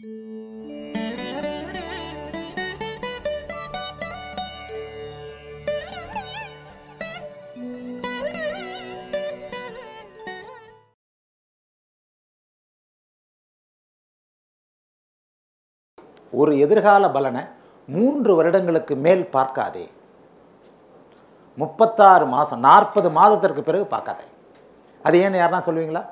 ஒரு எதிர்கால பலனை மூன்று வருடங்களுக்கு மேல் பார்க்காதே முப்பத்தாறு மாதம் நாற்பது மாதத்திற்கு பிறகு பார்க்காதே அது ஏன்னு யாருன்னா சொல்லுவீங்களா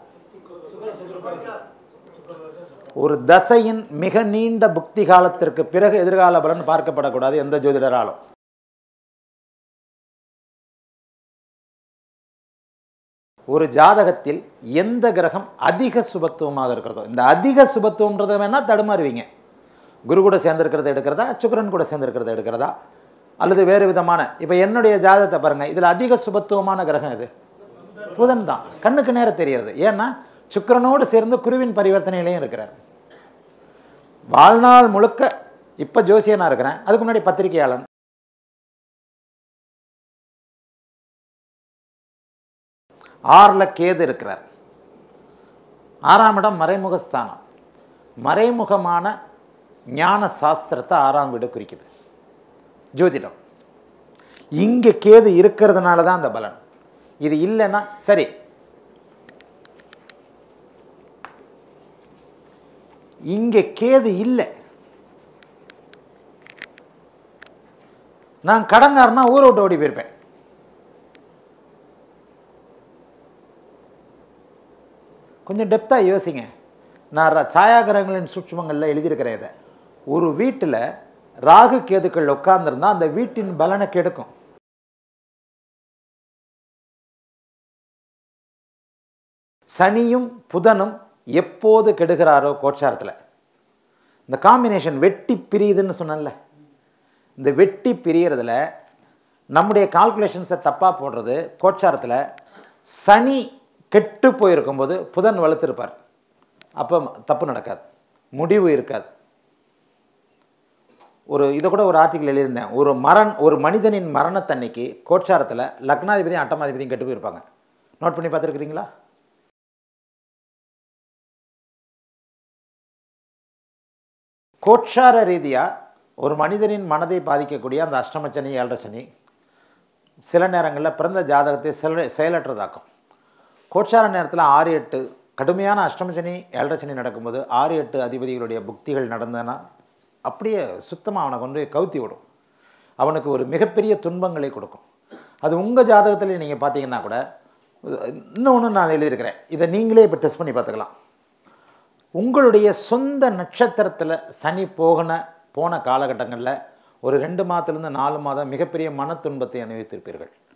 ஒரு தசையின் மிக நீண்ட புக்தி காலத்திற்கு பிறகு எதிர்கால பலன் பார்க்கப்படக்கூடாது எந்த ஜோதிடராலும் ஒரு ஜாதகத்தில் எந்த கிரகம் அதிக சுபத்துவமாக இருக்கிறதோ இந்த அதிக சுபத்துவம்ன்றதை வேணால் தடுமாறுவீங்க குரு கூட சேர்ந்திருக்கிறத எடுக்கிறதா சுக்கிரன் கூட சேர்ந்திருக்கிறத எடுக்கிறதா அல்லது வேறு விதமான இப்போ என்னுடைய ஜாதகத்தை பாருங்கள் இதில் அதிக சுபத்துவமான கிரகம் இது புதன் தான் கண்ணுக்கு நேரம் தெரியாது ஏன்னா சுக்கிரனோடு சேர்ந்து குருவின் பரிவர்த்தனையிலையும் இருக்கிறார் வாழ்நாள் முழுக்க இப்போ ஜோசியனாக இருக்கிறேன் அதுக்கு முன்னாடி பத்திரிகையாளன் ஆறில் கேது இருக்கிறார் ஆறாம் இடம் மறைமுகஸ்தானம் மறைமுகமான ஞான சாஸ்திரத்தை ஆறாம் வீடு குறிக்குது ஜோதிடம் இங்கே கேது இருக்கிறதுனால தான் அந்த பலன் இது இல்லைன்னா சரி இங்கே கேது இல்லை நான் கடங்காரனா ஊரை விட்டு ஓடி போயிருப்பேன் கொஞ்சம் டெப்த்தாக யோசிங்க நான் ர- சாயாகிரகங்களின் சூட்சுமங்களில் எழுதியிருக்கிறேன் இதை ஒரு வீட்டில் ராகு கேதுக்கள் உட்கார்ந்திருந்தா அந்த வீட்டின் பலனை கெடுக்கும் சனியும் புதனும் எப்போது கெடுகிறாரோ கோச்சாரத்தில் இந்த காம்பினேஷன் வெட்டி பிரியுதுன்னு சொன்னேன்ல இந்த வெட்டி பிரியறதுல நம்முடைய கால்குலேஷன்ஸை தப்பாக போடுறது கோச்சாரத்தில் சனி கெட்டு போயிருக்கும்போது புதன் வலுத்திருப்பார் அப்போ தப்பு நடக்காது முடிவு இருக்காது ஒரு இதை கூட ஒரு ஆர்டிக்கல் எழுதியிருந்தேன் ஒரு மரண் ஒரு மனிதனின் மரணத்தன்னைக்கு கோச்சாரத்தில் லக்னாதிபதியும் அட்டமாதிபதியும் கெட்டு போயிருப்பாங்க நோட் பண்ணி பார்த்துருக்கிறீங்களா கோட்சார ரீதியாக ஒரு மனிதனின் மனதை பாதிக்கக்கூடிய அந்த அஷ்டமச்சனி ஏழரை சனி சில நேரங்களில் பிறந்த ஜாதகத்தை செல செயலற்றதாக்கும் கோட்சார நேரத்தில் ஆறு எட்டு கடுமையான அஷ்டமச்சனி ஏழரை சனி நடக்கும்போது ஆறு எட்டு அதிபதிகளுடைய புக்திகள் நடந்ததுன்னா அப்படியே சுத்தமாக அவனை கொண்டு போய் கவுத்தி விடும் அவனுக்கு ஒரு மிகப்பெரிய துன்பங்களை கொடுக்கும் அது உங்கள் ஜாதகத்தில் நீங்கள் பார்த்தீங்கன்னா கூட இன்னொன்று நான் எழுதியிருக்கிறேன் இதை நீங்களே இப்போ டெஸ்ட் பண்ணி பார்த்துக்கலாம் உங்களுடைய சொந்த நட்சத்திரத்தில் சனி போகன போன காலகட்டங்களில் ஒரு ரெண்டு மாதத்துலேருந்து நாலு மாதம் மிகப்பெரிய மன துன்பத்தை அனுபவித்திருப்பீர்கள்